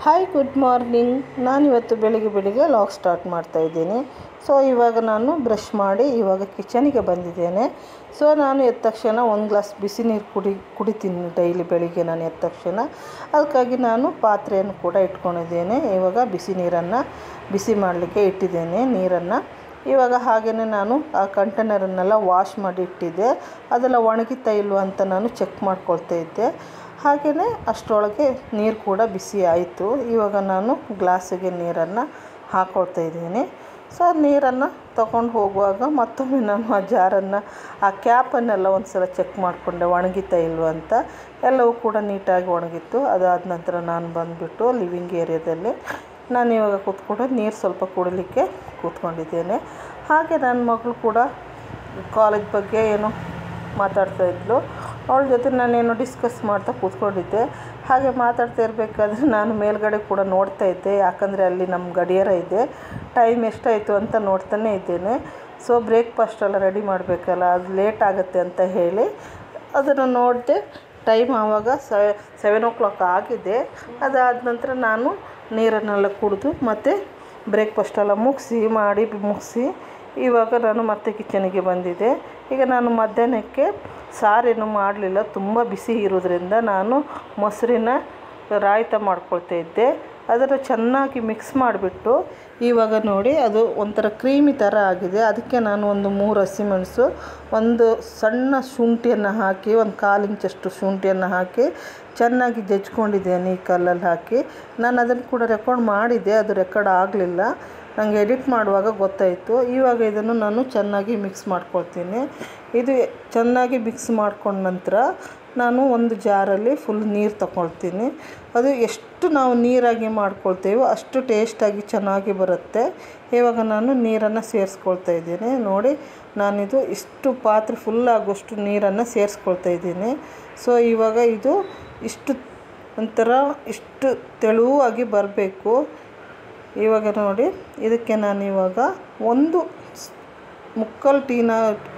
hi good morning ನಾನಿವತ್ತು ಬೆಳಿಗ್ಗೆ ಬೆಳಿಗ್ಗೆ ಲಾಗ್ ಸ್ಟಾರ್ಟ್ ಮಾಡ್ತಾ ಇದ್ದೀನಿ ಸೊ ಇವಾಗ ನಾನು ಬ್ರಷ್ ಮಾಡಿ ಇವಾಗ ಕಿಚನಿಗೆ ಬಂದಿದ್ದೇನೆ ಸೊ ನಾನು ಎದ್ದ ತಕ್ಷಣ ಒಂದು ಗ್ಲಾಸ್ ಬಿಸಿ ನೀರು ಕುಡಿ ಕುಡಿತೀನಿ ಡೈಲಿ ಬೆಳಿಗ್ಗೆ ನಾನು ಎದ್ದ ತಕ್ಷಣ ಅದಕ್ಕಾಗಿ ನಾನು ಪಾತ್ರೆಯನ್ನು ಕೂಡ ಇಟ್ಕೊಂಡಿದ್ದೇನೆ ಇವಾಗ ಬಿಸಿ ನೀರನ್ನು ಬಿಸಿ ಮಾಡಲಿಕ್ಕೆ ಇಟ್ಟಿದ್ದೇನೆ ನೀರನ್ನು ಇವಾಗ ಹಾಗೆಯೇ ನಾನು ಆ ಕಂಟೈನರನ್ನೆಲ್ಲ ವಾಶ್ ಮಾಡಿ ಇಟ್ಟಿದ್ದೆ ಅದೆಲ್ಲ ಒಣಗಿತಾ ಇಲ್ವಾ ಅಂತ ನಾನು ಚೆಕ್ ಮಾಡ್ಕೊಳ್ತಾ ಇದ್ದೆ ಹಾಗೆಯೇ ಅಷ್ಟರೊಳಗೆ ನೀರು ಕೂಡ ಬಿಸಿ ಆಯಿತು ಇವಾಗ ನಾನು ಗ್ಲಾಸಿಗೆ ನೀರನ್ನು ಹಾಕ್ಕೊಳ್ತಾ ಇದ್ದೀನಿ ಸೊ ನೀರನ್ನು ತಗೊಂಡು ಹೋಗುವಾಗ ಮತ್ತೊಮ್ಮೆ ನಾನು ಆ ಜಾರನ್ನು ಆ ಕ್ಯಾಪನ್ನೆಲ್ಲ ಒಂದು ಸಲ ಚೆಕ್ ಮಾಡಿಕೊಂಡೆ ಒಣಗಿತಾ ಇಲ್ವಾ ಅಂತ ಎಲ್ಲವೂ ಕೂಡ ನೀಟಾಗಿ ಒಣಗಿತ್ತು ಅದಾದ ನಂತರ ನಾನು ಬಂದುಬಿಟ್ಟು ಲಿವಿಂಗ್ ಏರಿಯಾದಲ್ಲಿ ನಾನು ಇವಾಗ ಕೂತ್ಕೊಂಡು ನೀರು ಸ್ವಲ್ಪ ಕುಡಿಲಿಕ್ಕೆ ಕೂತ್ಕೊಂಡಿದ್ದೇನೆ ಹಾಗೆ ನನ್ನ ಮಗಳು ಕೂಡ ಕಾಲೇಜ್ ಬಗ್ಗೆ ಏನೋ ಮಾತಾಡ್ತಾ ಇದ್ಲು ಅವಳ ಜೊತೆ ನಾನೇನು ಡಿಸ್ಕಸ್ ಮಾಡ್ತಾ ಕೂತ್ಕೊಂಡಿದ್ದೆ ಹಾಗೆ ಮಾತಾಡ್ತಾ ಇರಬೇಕಾದ್ರೆ ನಾನು ಮೇಲ್ಗಡೆ ಕೂಡ ನೋಡ್ತಾ ಇದ್ದೆ ಯಾಕಂದರೆ ಅಲ್ಲಿ ನಮ್ಮ ಗಡಿಯಾರ ಇದೆ ಟೈಮ್ ಎಷ್ಟಾಯಿತು ಅಂತ ನೋಡ್ತಾನೇ ಇದ್ದೇನೆ ಸೊ ಬ್ರೇಕ್ಫಾಸ್ಟ್ ಎಲ್ಲ ರೆಡಿ ಮಾಡಬೇಕಲ್ಲ ಅದು ಲೇಟ್ ಆಗುತ್ತೆ ಅಂತ ಹೇಳಿ ಅದನ್ನು ನೋಡಿದೆ ಟೈಮ್ ಆವಾಗ ಸೆವೆನ್ ಓ ಕ್ಲಾಕ್ ಆಗಿದೆ ಅದಾದ ನಂತರ ನಾನು ನೀರನ್ನೆಲ್ಲ ಕುಡಿದು ಮತ್ತು ಬ್ರೇಕ್ಫಾಸ್ಟ್ ಎಲ್ಲ ಮುಗಿಸಿ ಮಾಡಿ ಮುಗಿಸಿ ಇವಾಗ ನಾನು ಮತ್ತೆ ಕಿಚನಿಗೆ ಬಂದಿದ್ದೆ ಈಗ ನಾನು ಮಧ್ಯಾಹ್ನಕ್ಕೆ ಸಾರೇನು ಮಾಡಲಿಲ್ಲ ತುಂಬ ಬಿಸಿ ಇರೋದ್ರಿಂದ ನಾನು ಮೊಸರಿನ ರಾಯ್ತ ಮಾಡ್ಕೊಳ್ತಾ ಇದ್ದೆ ಅದನ್ನು ಚೆನ್ನಾಗಿ ಮಿಕ್ಸ್ ಮಾಡಿಬಿಟ್ಟು ಇವಾಗ ನೋಡಿ ಅದು ಒಂಥರ ಕ್ರೀಮಿ ಥರ ಆಗಿದೆ ಅದಕ್ಕೆ ನಾನು ಒಂದು ಮೂರು ಹಸಿಮೆಣಸು ಒಂದು ಸಣ್ಣ ಶುಂಠಿಯನ್ನು ಹಾಕಿ ಒಂದು ಕಾಲು ಇಂಚಷ್ಟು ಶುಂಠಿಯನ್ನು ಹಾಕಿ ಚೆನ್ನಾಗಿ ಜಜ್ಕೊಂಡಿದ್ದೇನೆ ಈ ಕಲ್ಲಲ್ಲಿ ಹಾಕಿ ನಾನು ಅದನ್ನು ಕೂಡ ರೆಕಾರ್ಡ್ ಮಾಡಿದ್ದೆ ಅದು ರೆಕಾರ್ಡ್ ಆಗಲಿಲ್ಲ ನನಗೆ ಎಡಿಟ್ ಮಾಡುವಾಗ ಗೊತ್ತಾಯಿತು ಇವಾಗ ಇದನ್ನು ನಾನು ಚೆನ್ನಾಗಿ ಮಿಕ್ಸ್ ಮಾಡ್ಕೊಳ್ತೀನಿ ಇದು ಚೆನ್ನಾಗಿ ಮಿಕ್ಸ್ ಮಾಡ್ಕೊಂಡ ನಂತರ ನಾನು ಒಂದು ಜಾರಲ್ಲಿ ಫುಲ್ ನೀರು ತಗೊಳ್ತೀನಿ ಅದು ಎಷ್ಟು ನಾವು ನೀರಾಗಿ ಮಾಡ್ಕೊಳ್ತೇವೋ ಅಷ್ಟು ಟೇಸ್ಟಾಗಿ ಚೆನ್ನಾಗಿ ಬರುತ್ತೆ ಇವಾಗ ನಾನು ನೀರನ್ನು ಸೇರಿಸ್ಕೊಳ್ತಾ ಇದ್ದೀನಿ ನೋಡಿ ನಾನಿದು ಇಷ್ಟು ಪಾತ್ರೆ ಫುಲ್ ಆಗುವಷ್ಟು ನೀರನ್ನು ಸೇರಿಸ್ಕೊಳ್ತಾ ಇದ್ದೀನಿ ಸೊ ಇವಾಗ ಇದು ಇಷ್ಟು ಒಂಥರ ಇಷ್ಟು ತೆಳುವಾಗಿ ಬರಬೇಕು ಇವಾಗ ನೋಡಿ ಇದಕ್ಕೆ ನಾನು ಇವಾಗ ಒಂದು ಮುಕ್ಕಾಲು ಟೀನ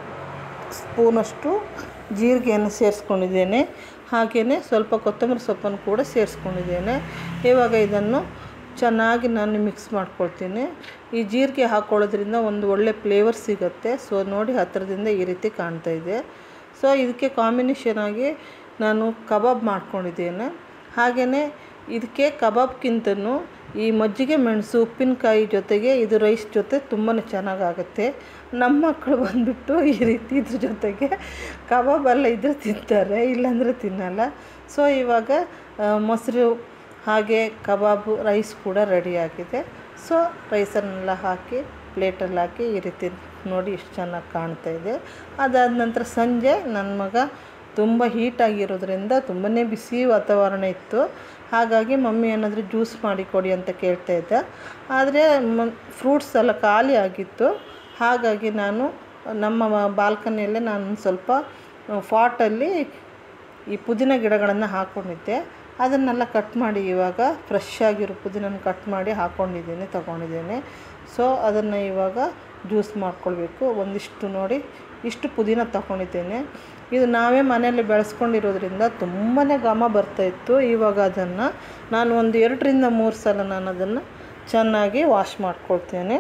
ಸ್ಪೂನಷ್ಟು ಜೀರಿಗೆಯನ್ನು ಸೇರಿಸ್ಕೊಂಡಿದ್ದೇನೆ ಹಾಗೆಯೇ ಸ್ವಲ್ಪ ಕೊತ್ತಂಬರಿ ಸೊಪ್ಪನ್ನು ಕೂಡ ಸೇರಿಸ್ಕೊಂಡಿದ್ದೇನೆ ಇವಾಗ ಇದನ್ನು ಚೆನ್ನಾಗಿ ನಾನು ಮಿಕ್ಸ್ ಮಾಡ್ಕೊಳ್ತೀನಿ ಈ ಜೀರಿಗೆ ಹಾಕ್ಕೊಳ್ಳೋದ್ರಿಂದ ಒಂದು ಒಳ್ಳೆ ಫ್ಲೇವರ್ ಸಿಗುತ್ತೆ ಸೊ ನೋಡಿ ಹತ್ತಿರದಿಂದ ಈ ರೀತಿ ಕಾಣ್ತಾ ಇದೆ ಸೊ ಇದಕ್ಕೆ ಕಾಂಬಿನೇಷನ್ ಆಗಿ ನಾನು ಕಬಾಬ್ ಮಾಡ್ಕೊಂಡಿದ್ದೇನೆ ಹಾಗೆಯೇ ಇದಕ್ಕೆ ಕಬಾಬ್ಗಿಂತನೂ ಈ ಮಜ್ಜಿಗೆ ಮೆಣಸು ಉಪ್ಪಿನಕಾಯಿ ಜೊತೆಗೆ ಇದು ರೈಸ್ ಜೊತೆ ತುಂಬಾ ಚೆನ್ನಾಗಾಗುತ್ತೆ ನಮ್ಮ ಮಕ್ಕಳು ಬಂದುಬಿಟ್ಟು ಈ ರೀತಿ ಇದ್ರ ಜೊತೆಗೆ ಕಬಾಬೆಲ್ಲ ಇದ್ರೆ ತಿಂತಾರೆ ಇಲ್ಲಾಂದರೆ ತಿನ್ನಲ್ಲ ಸೊ ಇವಾಗ ಮೊಸರು ಹಾಗೆ ಕಬಾಬು ರೈಸ್ ಕೂಡ ರೆಡಿಯಾಗಿದೆ ಸೊ ರೈಸನ್ನೆಲ್ಲ ಹಾಕಿ ಪ್ಲೇಟಲ್ಲಿ ಹಾಕಿ ಈ ರೀತಿ ನೋಡಿ ಎಷ್ಟು ಚೆನ್ನಾಗಿ ಕಾಣ್ತಾ ಇದೆ ಅದಾದ ನಂತರ ಸಂಜೆ ನನ್ನ ಮಗ ತುಂಬ ಹೀಟಾಗಿರೋದ್ರಿಂದ ತುಂಬಾ ಬಿಸಿ ವಾತಾವರಣ ಇತ್ತು ಹಾಗಾಗಿ ಮಮ್ಮಿ ಏನಾದರೂ ಜ್ಯೂಸ್ ಮಾಡಿ ಕೊಡಿ ಅಂತ ಕೇಳ್ತಾ ಇದ್ದೆ ಆದರೆ ಮ ಫ್ರೂಟ್ಸ್ ಎಲ್ಲ ಖಾಲಿ ಆಗಿತ್ತು ಹಾಗಾಗಿ ನಾನು ನಮ್ಮ ಬಾಲ್ಕನಿಯಲ್ಲೇ ನಾನು ಸ್ವಲ್ಪ ಫಾಟಲ್ಲಿ ಈ ಪುದೀನ ಗಿಡಗಳನ್ನು ಹಾಕ್ಕೊಂಡಿದ್ದೆ ಅದನ್ನೆಲ್ಲ ಕಟ್ ಮಾಡಿ ಇವಾಗ ಫ್ರೆಶ್ ಆಗಿರೋ ಪುದೀನನ ಕಟ್ ಮಾಡಿ ಹಾಕ್ಕೊಂಡಿದ್ದೀನಿ ತಗೊಂಡಿದ್ದೀನಿ ಸೊ ಅದನ್ನು ಇವಾಗ ಜ್ಯೂಸ್ ಮಾಡ್ಕೊಳ್ಬೇಕು ಒಂದಿಷ್ಟು ನೋಡಿ ಇಷ್ಟು ಪುದೀನ ತಗೊಂಡಿದ್ದೇನೆ ಇದು ನಾವೇ ಮನೆಯಲ್ಲಿ ಬೆಳೆಸ್ಕೊಂಡಿರೋದ್ರಿಂದ ತುಂಬಾ ಘಮ ಬರ್ತಾಯಿತ್ತು ಇವಾಗ ಅದನ್ನು ನಾನು ಒಂದು ಎರಡರಿಂದ ಮೂರು ಸಲ ನಾನು ಅದನ್ನು ಚೆನ್ನಾಗಿ ವಾಶ್ ಮಾಡ್ಕೊಳ್ತೇನೆ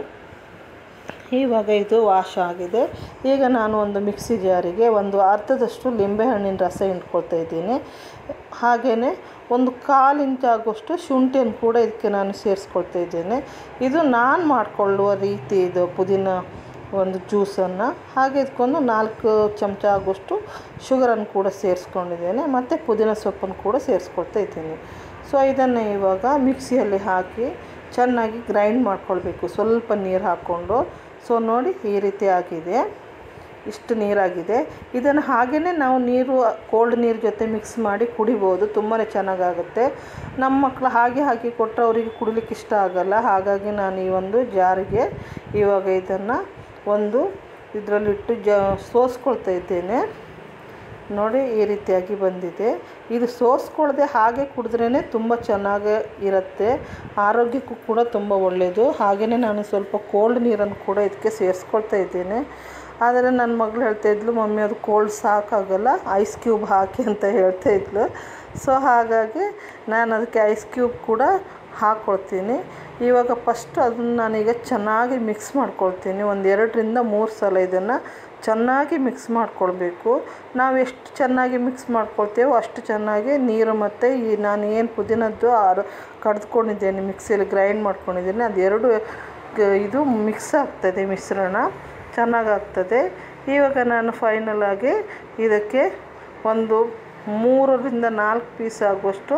ಇವಾಗ ಇದು ವಾಶ್ ಆಗಿದೆ ಈಗ ನಾನು ಒಂದು ಮಿಕ್ಸಿ ಜಾರಿಗೆ ಒಂದು ಅರ್ಧದಷ್ಟು ಲಿಂಬೆಹಣ್ಣಿನ ರಸ ಇಟ್ಕೊಳ್ತಾ ಇದ್ದೀನಿ ಹಾಗೆಯೇ ಒಂದು ಕಾಲು ಇಂಚ್ ಆಗುವಷ್ಟು ಶುಂಠಿಯನ್ನು ಕೂಡ ಇದಕ್ಕೆ ನಾನು ಸೇರಿಸ್ಕೊಳ್ತಾ ಇದ್ದೇನೆ ಇದು ನಾನು ಮಾಡಿಕೊಳ್ಳುವ ರೀತಿ ಇದು ಪುದೀನ ಒಂದು ಜ್ಯೂಸನ್ನು ಹಾಗೆ ಇದಕ್ಕೊಂದು ನಾಲ್ಕು ಚಮಚ ಆಗುವಷ್ಟು ಶುಗರನ್ನು ಕೂಡ ಸೇರಿಸ್ಕೊಂಡಿದ್ದೇನೆ ಮತ್ತು ಪುದೀನ ಸೊಪ್ಪನ್ನು ಕೂಡ ಸೇರಿಸ್ಕೊಳ್ತಾ ಇದ್ದೀನಿ ಸೊ ಇದನ್ನು ಇವಾಗ ಮಿಕ್ಸಿಯಲ್ಲಿ ಹಾಕಿ ಚೆನ್ನಾಗಿ ಗ್ರೈಂಡ್ ಮಾಡ್ಕೊಳ್ಬೇಕು ಸ್ವಲ್ಪ ನೀರು ಹಾಕ್ಕೊಂಡು ಸೊ ನೋಡಿ ಈ ರೀತಿ ಆಗಿದೆ ಇಷ್ಟು ನೀರಾಗಿದೆ ಇದನ್ನು ಹಾಗೆಯೇ ನಾವು ನೀರು ಕೋಲ್ಡ್ ನೀರು ಜೊತೆ ಮಿಕ್ಸ್ ಮಾಡಿ ಕುಡಿಬೋದು ತುಂಬಾ ಚೆನ್ನಾಗಾಗುತ್ತೆ ನಮ್ಮ ಮಕ್ಕಳು ಹಾಗೆ ಹಾಕಿ ಕೊಟ್ಟರೆ ಅವರಿಗೆ ಕುಡಿಲಿಕ್ಕೆ ಇಷ್ಟ ಆಗೋಲ್ಲ ಹಾಗಾಗಿ ನಾನು ಈ ಒಂದು ಜಾರಿಗೆ ಇವಾಗ ಇದನ್ನು ಒಂದು ಇದರಲ್ಲಿಟ್ಟು ಜ ಸೋಸ್ಕೊಳ್ತಾ ಇದ್ದೇನೆ ನೋಡಿ ಈ ರೀತಿಯಾಗಿ ಬಂದಿದೆ ಇದು ಸೋಸ್ಕೊಳ್ಳದೆ ಹಾಗೆ ಕುಡಿದ್ರೇ ತುಂಬ ಚೆನ್ನಾಗಿ ಇರುತ್ತೆ ಆರೋಗ್ಯಕ್ಕೂ ಕೂಡ ತುಂಬ ಒಳ್ಳೆಯದು ಹಾಗೆಯೇ ನಾನು ಸ್ವಲ್ಪ ಕೋಲ್ಡ್ ನೀರನ್ನು ಕೂಡ ಇದಕ್ಕೆ ಸೇರಿಸ್ಕೊಳ್ತಾ ಇದ್ದೇನೆ ಆದರೆ ನನ್ನ ಮಗಳು ಹೇಳ್ತಾ ಇದ್ಲು ಮಮ್ಮಿ ಅದು ಕೋಲ್ಡ್ ಸಾಕಾಗಲ್ಲ ಐಸ್ ಕ್ಯೂಬ್ ಹಾಕಿ ಅಂತ ಹೇಳ್ತಾ ಇದ್ಲು ಸೊ ಹಾಗಾಗಿ ನಾನು ಅದಕ್ಕೆ ಐಸ್ ಕ್ಯೂಬ್ ಕೂಡ ಹಾಕ್ಕೊಳ್ತೀನಿ ಇವಾಗ ಫಸ್ಟ್ ಅದನ್ನು ನಾನೀಗ ಚೆನ್ನಾಗಿ ಮಿಕ್ಸ್ ಮಾಡ್ಕೊಳ್ತೀನಿ ಒಂದು ಎರಡರಿಂದ ಮೂರು ಸಲ ಇದನ್ನು ಚೆನ್ನಾಗಿ ಮಿಕ್ಸ್ ಮಾಡ್ಕೊಳ್ಬೇಕು ನಾವು ಎಷ್ಟು ಚೆನ್ನಾಗಿ ಮಿಕ್ಸ್ ಮಾಡ್ಕೊಳ್ತೇವೋ ಅಷ್ಟು ಚೆನ್ನಾಗಿ ನೀರು ಮತ್ತು ಈ ನಾನು ಏನು ಪುದೀನದ್ದು ಆರು ಕಡ್ದುಕೊಂಡಿದ್ದೇನೆ ಮಿಕ್ಸಿಯಲ್ಲಿ ಗ್ರೈಂಡ್ ಮಾಡ್ಕೊಂಡಿದ್ದೀನಿ ಅದೆರಡು ಗ- ಇದು ಮಿಕ್ಸ್ ಆಗ್ತದೆ ಮಿಶ್ರಣ ಚೆನ್ನಾಗಾಗ್ತದೆ ಇವಾಗ ನಾನು ಫೈನಲ್ ಆಗಿ ಇದಕ್ಕೆ ಒಂದು ಮೂರರಿಂದ ನಾಲ್ಕು ಪೀಸ್ ಆಗುವಷ್ಟು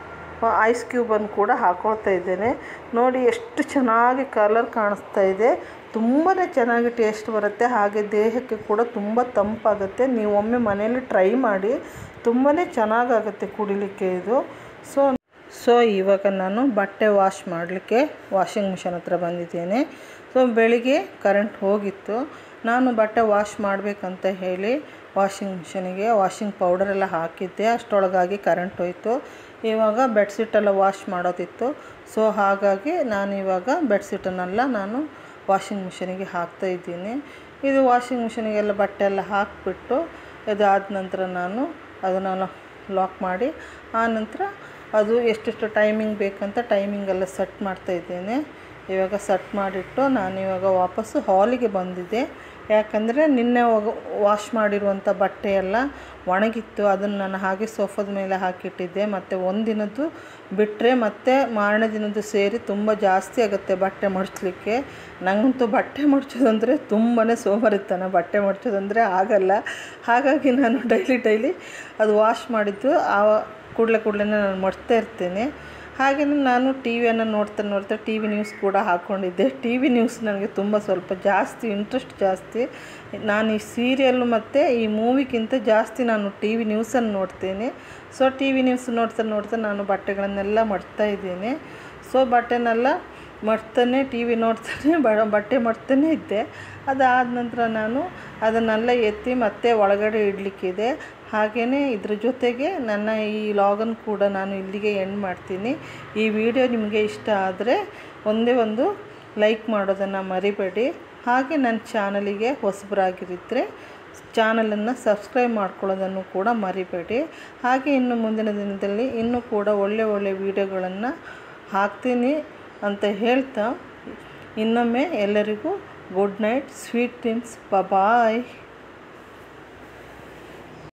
ಐಸ್ ಕ್ಯೂಬನ್ನು ಕೂಡ ಹಾಕ್ಕೊಳ್ತಾ ಇದ್ದೇನೆ ನೋಡಿ ಎಷ್ಟು ಚೆನ್ನಾಗಿ ಕಲರ್ ಕಾಣಿಸ್ತಾ ಇದೆ ತುಂಬಾ ಚೆನ್ನಾಗಿ ಟೇಸ್ಟ್ ಬರುತ್ತೆ ಹಾಗೆ ದೇಹಕ್ಕೆ ಕೂಡ ತುಂಬ ತಂಪಾಗುತ್ತೆ ನೀವು ಒಮ್ಮೆ ಮನೆಯಲ್ಲಿ ಟ್ರೈ ಮಾಡಿ ತುಂಬಾ ಚೆನ್ನಾಗಾಗುತ್ತೆ ಕುಡಿಲಿಕ್ಕೆ ಇದು ಸೊ ಸೊ ಇವಾಗ ನಾನು ಬಟ್ಟೆ ವಾಶ್ ಮಾಡಲಿಕ್ಕೆ ವಾಷಿಂಗ್ ಮಿಷನ್ ಹತ್ರ ಬಂದಿದ್ದೇನೆ ಸೊ ಬೆಳಿಗ್ಗೆ ಕರೆಂಟ್ ಹೋಗಿತ್ತು ನಾನು ಬಟ್ಟೆ ವಾಶ್ ಮಾಡಬೇಕಂತ ಹೇಳಿ ವಾಷಿಂಗ್ ಮಿಷನಿಗೆ ವಾಷಿಂಗ್ ಪೌಡರೆಲ್ಲ ಹಾಕಿದ್ದೆ ಅಷ್ಟರೊಳಗಾಗಿ ಕರೆಂಟ್ ಹೋಯಿತು ಇವಾಗ ಬೆಡ್ಶೀಟೆಲ್ಲ ವಾಶ್ ಮಾಡೋದಿತ್ತು ಸೊ ಹಾಗಾಗಿ ನಾನು ಇವಾಗ ಬೆಡ್ಶೀಟನ್ನೆಲ್ಲ ನಾನು ವಾಷಿಂಗ್ ಮಿಷನಿಗೆ ಹಾಕ್ತಾ ಇದ್ದೀನಿ ಇದು ವಾಷಿಂಗ್ ಮಿಷನಿಗೆಲ್ಲ ಬಟ್ಟೆ ಎಲ್ಲ ಹಾಕಿಬಿಟ್ಟು ಇದಾದ ನಂತರ ನಾನು ಅದನ್ನು ಲಾಕ್ ಮಾಡಿ ಆ ನಂತರ ಅದು ಎಷ್ಟೆಷ್ಟು ಟೈಮಿಂಗ್ ಬೇಕಂತ ಟೈಮಿಂಗ್ ಎಲ್ಲ ಸೆಟ್ ಮಾಡ್ತಾ ಇದ್ದೇನೆ ಇವಾಗ ಸೆಟ್ ಮಾಡಿಟ್ಟು ನಾನು ಇವಾಗ ವಾಪಸ್ಸು ಹಾಲಿಗೆ ಬಂದಿದ್ದೆ ಯಾಕಂದರೆ ನಿನ್ನೆ ವಾಶ್ ಮಾಡಿರುವಂಥ ಬಟ್ಟೆ ಎಲ್ಲ ಒಣಗಿತ್ತು ಅದನ್ನು ನಾನು ಹಾಗೆ ಸೋಫಾದ ಮೇಲೆ ಹಾಕಿಟ್ಟಿದ್ದೆ ಮತ್ತು ಒಂದಿನದ್ದು ಬಿಟ್ಟರೆ ಮತ್ತೆ ಮಾರನೇ ದಿನದ್ದು ಸೇರಿ ತುಂಬ ಜಾಸ್ತಿ ಆಗುತ್ತೆ ಬಟ್ಟೆ ಮಡಚಲಿಕ್ಕೆ ನನಗಂತೂ ಬಟ್ಟೆ ಮಡಚೋದಂದರೆ ತುಂಬಾ ಸೋಮರಿತನ ಬಟ್ಟೆ ಮಡಚೋದಂದರೆ ಆಗಲ್ಲ ಹಾಗಾಗಿ ನಾನು ಡೈಲಿ ಡೈಲಿ ಅದು ವಾಶ್ ಮಾಡಿದ್ದು ಆ ಕೂಡಲೇ ಕೂಡಲೇ ನಾನು ಮಡ್ತಾ ಇರ್ತೇನೆ ಹಾಗೆಯೇ ನಾನು ಟಿ ವಿಯನ್ನು ನೋಡ್ತಾ ನೋಡ್ತಾ ಟಿ ವಿ ನ್ಯೂಸ್ ಕೂಡ ಹಾಕ್ಕೊಂಡಿದ್ದೆ ಟಿ ವಿ ನ್ಯೂಸ್ ನನಗೆ ತುಂಬ ಸ್ವಲ್ಪ ಜಾಸ್ತಿ ಇಂಟ್ರೆಸ್ಟ್ ಜಾಸ್ತಿ ನಾನು ಈ ಸೀರಿಯಲ್ಲು ಮತ್ತು ಈ ಮೂವಿಗಿಂತ ಜಾಸ್ತಿ ನಾನು ಟಿ ವಿ ನ್ಯೂಸನ್ನು ನೋಡ್ತೇನೆ ಸೊ ಟಿ ವಿ ನ್ಯೂಸ್ ನೋಡ್ತಾ ನೋಡ್ತಾ ನಾನು ಬಟ್ಟೆಗಳನ್ನೆಲ್ಲ ಮಡ್ತಾ ಇದ್ದೇನೆ ಸೊ ಬಟ್ಟೆನೆಲ್ಲ ಮಡ್ತಾನೆ ಟಿ ವಿ ನೋಡ್ತಾನೆ ಬ ಬಟ್ಟೆ ಮಡ್ತಾನೆ ಇದ್ದೆ ಅದಾದ ನಂತರ ನಾನು ಅದನ್ನೆಲ್ಲ ಎತ್ತಿ ಮತ್ತೆ ಒಳಗಡೆ ಇಡಲಿಕ್ಕಿದೆ ಹಾಗೆಯೇ ಇದ್ರ ಜೊತೆಗೆ ನನ್ನ ಈ ಲಾಗನ್ ಕೂಡ ನಾನು ಇಲ್ಲಿಗೆ ಎಂಡ್ ಮಾಡ್ತೀನಿ ಈ ವಿಡಿಯೋ ನಿಮಗೆ ಇಷ್ಟ ಆದರೆ ಒಂದೇ ಒಂದು ಲೈಕ್ ಮಾಡೋದನ್ನು ಮರಿಬೇಡಿ ಹಾಗೆ ನನ್ನ ಚಾನಲಿಗೆ ಹೊಸಬರಾಗಿರಿದ್ರೆ ಚಾನಲನ್ನು ಸಬ್ಸ್ಕ್ರೈಬ್ ಮಾಡ್ಕೊಳ್ಳೋದನ್ನು ಕೂಡ ಮರಿಬೇಡಿ ಹಾಗೆ ಇನ್ನು ಮುಂದಿನ ದಿನದಲ್ಲಿ ಇನ್ನೂ ಕೂಡ ಒಳ್ಳೆ ಒಳ್ಳೆ ವಿಡಿಯೋಗಳನ್ನು ಹಾಕ್ತೀನಿ ಅಂತ ಹೇಳ್ತಾ ಇನ್ನೊಮ್ಮೆ ಎಲ್ಲರಿಗೂ ಗುಡ್ ನೈಟ್ ಸ್ವೀಟ್ ಡ್ರೀಮ್ಸ್ ಬಾಯ್